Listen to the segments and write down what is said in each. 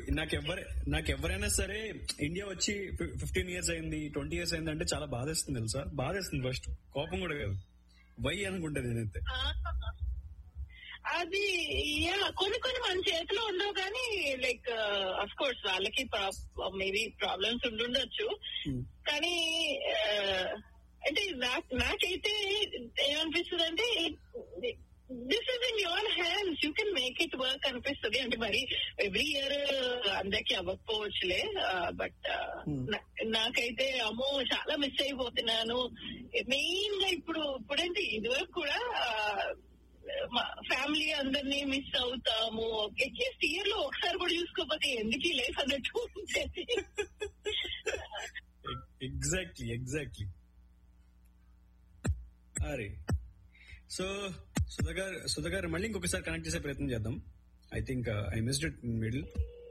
నాకు ఎవరు నాకు ఎవరైనా సరే ఇండియా వచ్చి ఫిఫ్టీన్ ఇయర్స్ అయింది ట్వంటీ ఇయర్స్ అయింది అంటే చాలా బాధేస్తుంది తెలుసా బాధేస్తుంది ఫస్ట్ కోపం కూడా కాదు వై అనుకుంటది నేనైతే ఆ, అది యా కొన్ని కొన్ని మన చేతిలో ఉండవు కానీ లైక్ అఫ్ కోర్స్ వాళ్ళకి మేబీ ప్రాబ్లమ్స్ ఉండుండొచ్చు Hmm. కానీ ఆ, అంటే నాకు నాకైతే ఏమనిపిస్తుంది అంటే this is in your hands you can make it work అనిపిస్తుంది అంటే మరి ఎవ్రీ ఇయర్ అందరికి అవ్వకపోవచ్చులే బట్ Hmm. నాకైతే అమ్మో చాలా మిస్ అయిపోతున్నాను మెయిన్ గా ఇప్పుడు ఇప్పుడంటే ఇదివరకు కూడా ఫ్యామిలీ అందరినీ మిస్ అవుతాము అట్లీస్ట్ ఇయర్ లో ఒకసారి కూడా చూసుకోకపోతే ఎందుకు ఈ లైఫ్ అన్నట్టు ఉంటుంది ఎగ్జాక్ట్లీ ఎగ్జాక్ట్లీ అరే సో సుధా గారు సుధా గారు మళ్ళీ ఇంకొకసారి కనెక్ట్ చేసే ప్రయత్నం చేద్దాం I think I missed it in middle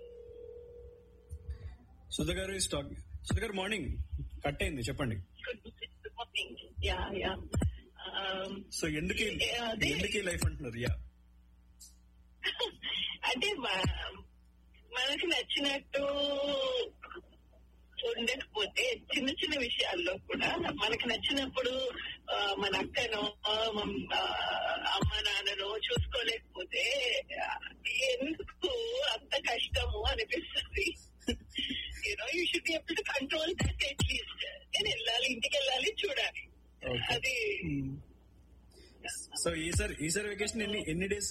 Sudha garu is talk Sudha గారు మార్నింగ్ కట్ అయింది చెప్పండి యా యా సో ఎందుకు ఈ- ఏ, అదే. ఎందుకు ఈ లైఫ్ అంటున్నారు యా అంటే మ- మనకి నచ్చినట్టు ఉండకపోతే చిన్న చిన్న విషయాల్లో కూడా మనకి నచ్చినప్పుడు ఆ, మన అక్కనో ఆ, మమ్- ఆ, అమ్మ నాన్ననో చూసుకోలేకపోతే ఆ, ఎందుకు అంత కష్టము అనిపిస్తుంది you know you should be able to control that at least నేను వెళ్ళాలి ఇంటికి వెళ్ళాలి చూడాలి Okay. అది సో ఈసారి ఈసారి వెకేషన్ ఎన్ని ఎన్ని డేస్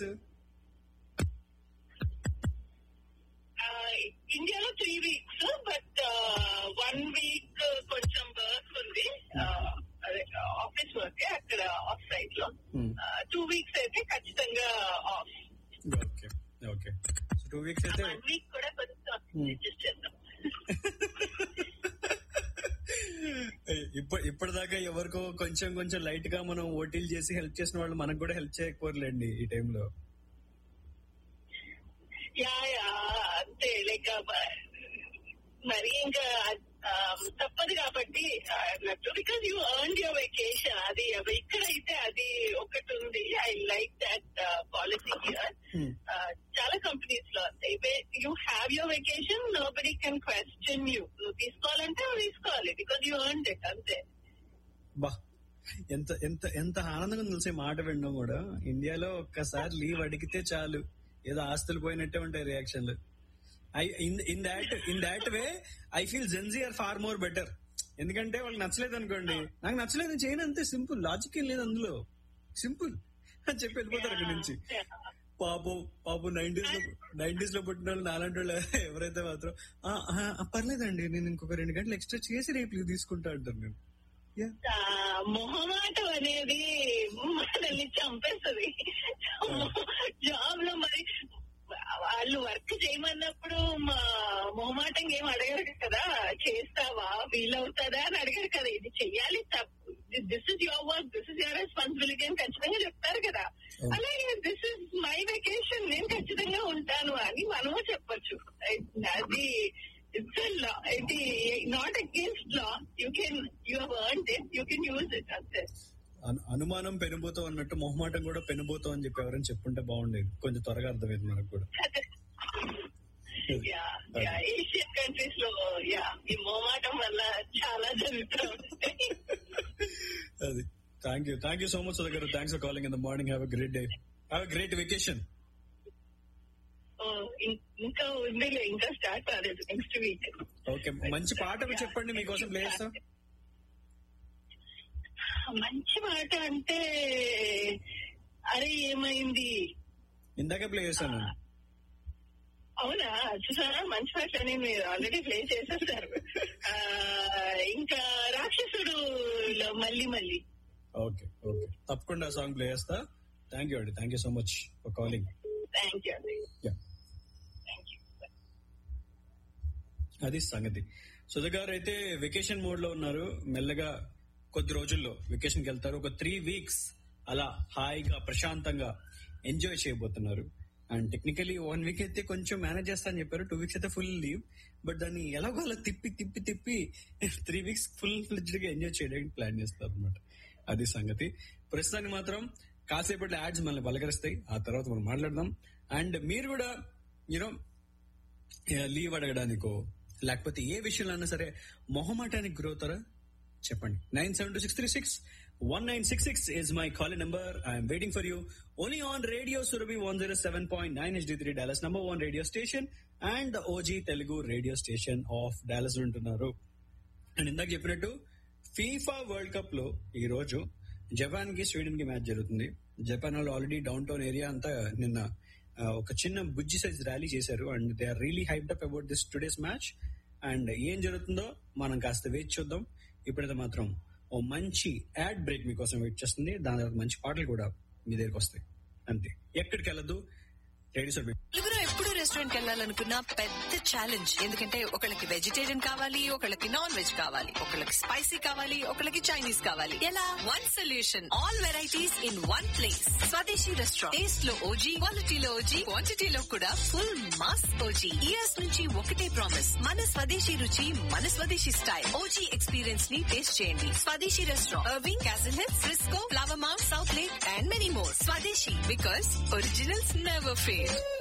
ఆ, ఇండియాలో three weeks but one week కొంచెం వర్క్ ఉంది ఆ, అదే ఆఫీస్ వర్క్ అక్కడ ఆఫ్ సైట్ లో Hmm. టూ వీక్స్ అయితే ఖచ్చితంగా off okay okay so two weeks అయితే వన్ వీక్ కూడా కొంచెం Hmm. అడ్జస్ట్ చేద్దాం ఇప్పుడు ఇప్పటిదాకా ఎవరికో కొంచెం కొంచెం లైట్ గా మనం ఓటీలు చేసి హెల్ప్ చేసిన వాళ్ళు మనకు కూడా హెల్ప్ చేయకపోర్లేండి ఈ టైంలో యా యా అంతే లైక్ మరి ఇంకా ఆ, తప్పదు కాబట్టి అన్నట్టు because you earn your vacation అది ఇక్కడ అయితే అది ఒకటి ఉంది I like that policy here Hmm. చాలా కంపెనీస్ లో you have your vacation nobody can question you నువ్వు తీసుకోవాలంటే నువ్వు తీసుకోవాలి బికాస్ యూ ఎర్న్ ఇట్ అంతే బా ఎంత ఎంత ఎంత ఆనందంగా ఉంది తెలిసే మాట వినడం కూడా ఇండియాలో ఒక్కసారి లీవ్ అడిగితే చాలు ఏదో ఆస్తులు పోయినట్టే ఉంటాయి రియాక్షన్లు I in in that in that way I feel Gen Z are far more better ఎందుకంటే వాళ్ళకి నచ్చలేదు అనుకోండి నాకు నచ్చలేదు చేయను అంతే సింపుల్ లాజిక్ ఏం లేదు అందులో సింపుల్ అని చెప్పి వెళ్ళిపోతారు అక్కడి నుంచి పాపం పాపం నైన్టీస్ లో నైన్టీస్ లో పుట్టిన వాళ్ళు నాలాంటి వాళ్ళు ఎవరైతే మాత్రం "ఆ, ఆ, ఆ, పర్లేదండి నేను ఇంకొక రెండు గంటలు ఎక్స్ట్రా చేసి రేపు లీవ్ తీసుకుంటా అంటారు నేను యా ఆ, మొహమాటం అనేది మనల్ని చంపేస్తుంది జాబ్ లో మరి వాళ్ళు వర్క్ చేయమన్నప్పుడు మా మొహమాటం ఏం అడగరు కదా చేస్తావా వీలవుతుందా అని అడగరు కదా ఇది చెయ్యాలి తప్పు this is your work this is your responsibility అని ఖచ్చితంగా చెప్తారు కదా Oh. అలాగే దిస్ ఇస్ మై వెకేషన్ నేను ఖచ్చితంగా ఉంటాను అని మనము చెప్పొచ్చు అది ఇట్స్ లా ఇది not against law you can you have earn it you can use it అంతే అను- అనుమానం పెనుబోతాం అన్నట్టు మొహమాటం కూడా పెనుబోతాం అని చెప్పి ఎవరైనా చెప్పుంటే బాగుండేది కొంచెం త్వరగా అర్థమైంది మనకు కూడా యా యా ఏషియన్ కంట్రీస్ లో యా ఈ మోమాటం వల్ల చాలా జరుగుతూ ఉంటాయి అది thank you thank you so much Sudha garu thanks for calling in the morning have a great day have a great vacation ఓ, ఇం- ఇంకా ఉందిలే ఇంకా స్టార్ట్ కాలేదు నెక్స్ట్ వీక్ ఓకే మంచి పాట ఒకటి చెప్పండి మీకోసం ప్లే చేస్తాం మంచి మాట అంటే అరే ఏమైంది ఇందాక ప్లే చేశాను అవునా చూసారా మంచి పాటని మీరు ఆల్రెడీ ప్లే చేసేసారు ఆ, ఇంకా రాక్షసుడు మళ్ళీ మళ్ళీ ఓకే ఓకే తప్పకుండా సాంగ్ ప్లే చేస్తా థ్యాంక్ యూ అండి thank you so much for calling thank you అండి యా థ్యాంక్ యూ అది సంగతి సుధ గారు అయితే వెకేషన్ మోడ్ లో ఉన్నారు మెల్లగా కొద్ది రోజుల్లో వెకేషన్ కి వెళ్తారు ఒక త్రీ వీక్స్ అలా హాయిగా ప్రశాంతంగా ఎంజాయ్ చేయబోతున్నారు అండ్ టెక్నికలీ వన్ వీక్ అయితే కొంచెం మేనేజ్ చేస్తా అని చెప్పారు టూ వీక్స్ అయితే ఫుల్ లీవ్ బట్ దాన్ని ఎలాగో అలా తిప్పి తిప్పి తిప్పి త్రీ వీక్స్ ఫుల్ ఫ్లెడ్జ్డ్ గా ఎంజాయ్ చేయడానికి ప్లాన్ చేస్తారు అనమాట అది సంగతి ప్రస్తుతానికి మాత్రం కాసేపట్లో యాడ్స్ మనల్ని పలకరిస్తాయి ఆ తర్వాత మనం మాట్లాడదాం అండ్ మీరు కూడా యూనో లీవ్ అడగడానికో లేకపోతే ఏ విషయంలో అయినా సరే మొహమాటానికి గురవుతారా చెప్పండి nine seven two six three six one nine six six is my call number I'm waiting for you only on radio Surabhi one zero seven point nine HD three Dallas number one radio station and the OG Telugu radio station of Dallas ఉంటున్నారు అండ్ ఇందాక చెప్పినట్టు FIFA world cup లో ఈ రోజు Japan కి Sweden కి match జరుగుతుంది జపాన్ వాళ్ళు ఆల్రెడీ డౌన్ టౌన్ ఏరియా అంతా నిన్న ఆ, ఒక చిన్న బుజ్జి సైజ్ ర్యాలీ చేశారు and they are really hyped up about this today's match and ఏం జరుగుతుందో మనం కాస్త వేచి చూద్దాం ఇప్పుడైతే మాత్రం ఓ మంచి యాడ్ బ్రేక్ మీకోసం వెయిట్ చేస్తుంది దాని తర్వాత మంచి పాటలు కూడా మీ దగ్గరికి వస్తాయి అంతే ఎక్కడికి వెళ్ళదు రెడీ సార్ ఎవరో ఎప్పుడు రెస్టారెంట్ కి వెళ్ళాలనుకున్న పెద్ద ఛాలెంజ్ ఎందుకంటే ఒకళ్ళకి వెజిటేరియన్ కావాలి ఒకళ్ళకి నాన్ వెజ్ కావాలి ఒకళ్ళకి స్పైసీ కావాలి ఒకళ్ళకి చైనీస్ కావాలి ఎలా one solution all varieties in one place Swadeshi restaurant taste లో ఓజీ క్వాలిటీలో ఓజీ క్వాంటిటీలో కూడా ఫుల్ మాస్ ఓజీ ఇయర్స్ నుంచి ఒకటే ప్రామిస్ మన స్వదేశీ రుచి మన స్వదేశీ స్టైల్ ఓజీ ఎక్స్పీరియన్స్ ని టేస్ట్ చేయండి Swadeshi restaurant Irving Castle Hills Frisco Flower Mound Southlake and many more Swadeshi because originals never fail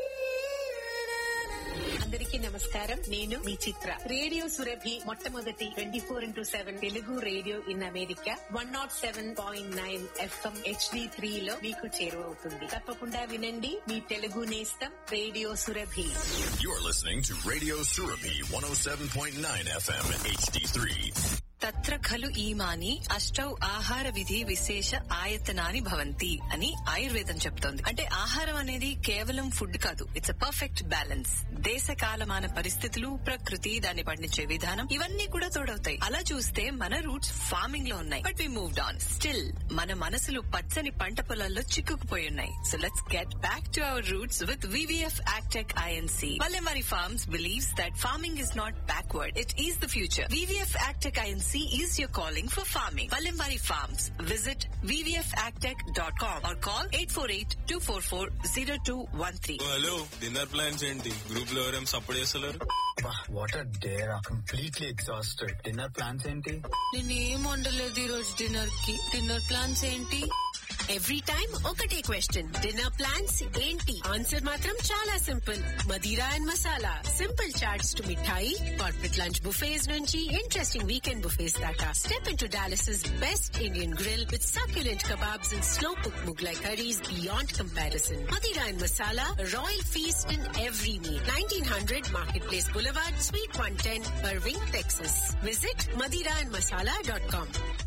అందరికీ నమస్కారం నేను మీ చిత్ర రేడియో సురభి మొట్టమొదటి twenty four into seven Telugu radio in America one nought seven point nine FM HD three లో మీకు చేరువవుతుంది తప్పకుండా వినండి మీ తెలుగు నేస్తం radio Surabhi You're listening to Radio Surabhi 107.9 FM HD3. తత్ర ఖలు ఈమాని అష్టౌ ఆహార విధి విశేష ఆయతనాని భవంతి అని ఆయుర్వేదం చెప్తోంది అంటే ఆహారం అనేది కేవలం ఫుడ్ కాదు ఇట్స్ అ పర్ఫెక్ట్ బ్యాలెన్స్ దేశ కాలమాన పరిస్థితులు ప్రకృతి దాన్ని పండించే విధానం ఇవన్నీ కూడా తోడవుతాయి అలా చూస్తే మన రూట్స్ ఫార్మింగ్ లో ఉన్నాయి but we moved on still మన మనసులు పచ్చని పంట పొలాల్లో చిక్కుకుపోయి ఉన్నాయి so let's get back to our roots with VVF agtech INC Valemari Farms believes that farming is not backward. It is the future. VVF Agtech INC is your calling for farming. Valemari Farms. Visit vvfagtech.com or call 848-244-0213. Hello dinner plans ఏంటి group లో ఎవరేం support చేస్తలేరు what are there completely exhausted dinner plans ఏంటి నేనేం వండలేదు ఈ రోజు dinner కి డిన్నర్ ప్లాన్స్ ఏంటి ఎవ్రీ టైం ఒకటే క్వశ్చన్ డిన్నర్ ప్లాన్స్ ఏంటి ఆన్సర్ మాత్రం చాలా simple Madira and masala simple chaats to mithai corporate lunch buffets నుంచి ఇంట్రెస్టింగ్ వీకెండ్ బుఫేస్ దాకా step in to Dallas best Indian grill with succulent kebabs and slow cooked Mughlai curries beyond comparison. Madira and Masala, a royal feast in every meal. 1900 Marketplace Boulevard, Suite 110, Irving, Texas. Visit madiraandmasala.com.